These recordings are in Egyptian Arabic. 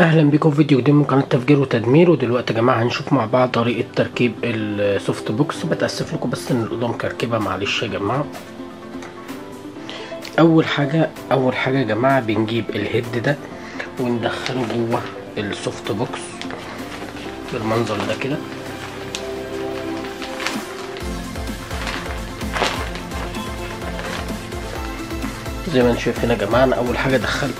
اهلا بكم في فيديو جديد من قناه تفجير وتدمير ودلوقتي يا جماعه هنشوف مع بعض طريقه تركيب السوفت بوكس بتاسف لكم بس ان الاوضه مكركبه معلش يا جماعه اول حاجه اول حاجه يا جماعه بنجيب الهيد ده وندخله جوه السوفت بوكس بالمنظر ده كده زي ما انت شايف هنا يا جماعه انا اول حاجه دخلت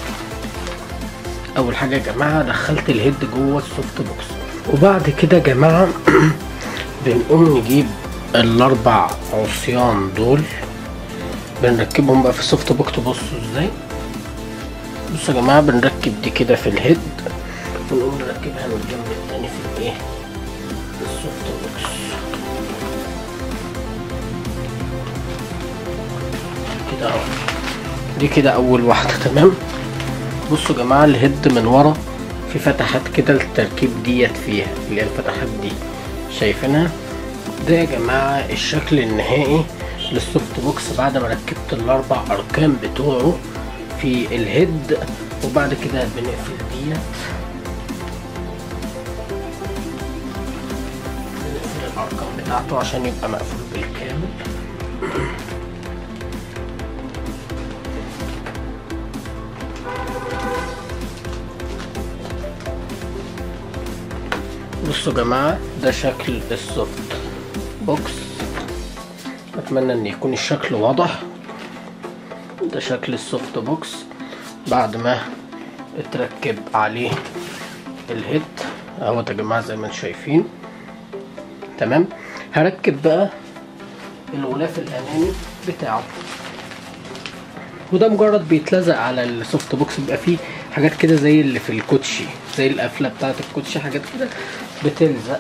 اول حاجه يا جماعه دخلت الهيد جوه السوفت بوكس وبعد كده يا جماعه بنقوم نجيب الاربع عصيان دول بنركبهم بقى في السوفت بوكس بصوا ازاي بصوا يا جماعه بنركب دي كده في الهيد ونقوم نركبها من الجنب التاني في الايه في السوفت بوكس كده اهو دي كده اول واحده تمام بصوا يا جماعه الهيد من ورا في فتحات كده التركيب ديت فيها اللي هي الفتحات دي شايفينها ده يا جماعه الشكل النهائي للسوفت بوكس بعد ما ركبت الاربع اركان بتوعه في الهيد وبعد كده بنقفل ديت بنقفل الارقام بتاعته عشان يبقى مقفول بالكامل بصوا يا جماعة ده شكل السوفت بوكس اتمنى ان يكون الشكل واضح ده شكل السوفت بوكس بعد ما اتركب عليه الهيد اهوت يا جماعة زي ما انتم شايفين تمام هركب بقى الغلاف الامامي بتاعه وده مجرد بيتلزق على السوفت بوكس بيبقى فيه حاجات كده زي اللي في الكوتشي زي القفله بتاعه الكوتشي حاجات كده بتلزق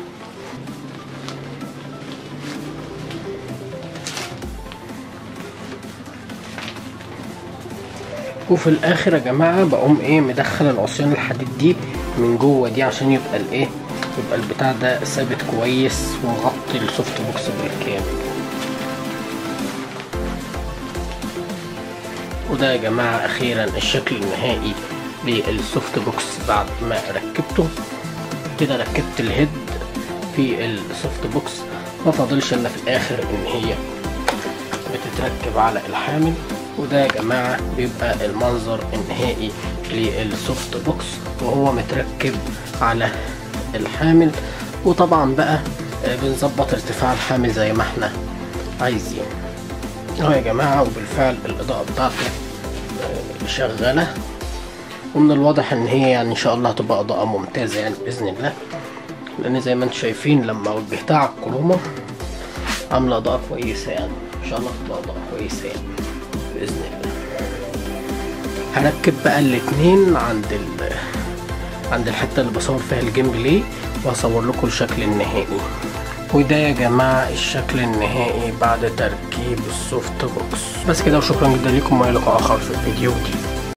وفي الاخر يا جماعه بقوم ايه مدخل العصيان الحديد دي من جوه دي عشان يبقى الايه يبقى البتاع ده ثابت كويس ومغطي السوفت بوكس بالكامل وده يا جماعة أخيرا الشكل النهائي للسوفت بوكس بعد ما ركبته كده ركبت الهيد في السوفت بوكس ما فاضلش إلا في الآخر إن هي بتتركب على الحامل وده يا جماعة بيبقى المنظر النهائي للسوفت بوكس وهو متركب على الحامل وطبعا بقى بنظبط ارتفاع الحامل زي ما احنا عايزين اهو يا جماعة وبالفعل الإضاءة بتاعته شغالة ومن الواضح إن هي يعني إن شاء الله هتبقى إضاءة ممتازة يعني بإذن الله لأن زي ما انتم شايفين لما وجهتها على الكرومة عاملة إضاءة كويسة يعني إن شاء الله هتبقى إضاءة كويسة يعني بإذن الله هركب بقى الاتنين عند ال عند الحتة اللي بصور فيها الجيم بلاي وهصور لكم الشكل النهائي وده يا جماعة الشكل النهائي بعد تركيب السوفت بوكس بس كده وشكرا جدا لكم وإلى لقاء آخر في فيديو جديد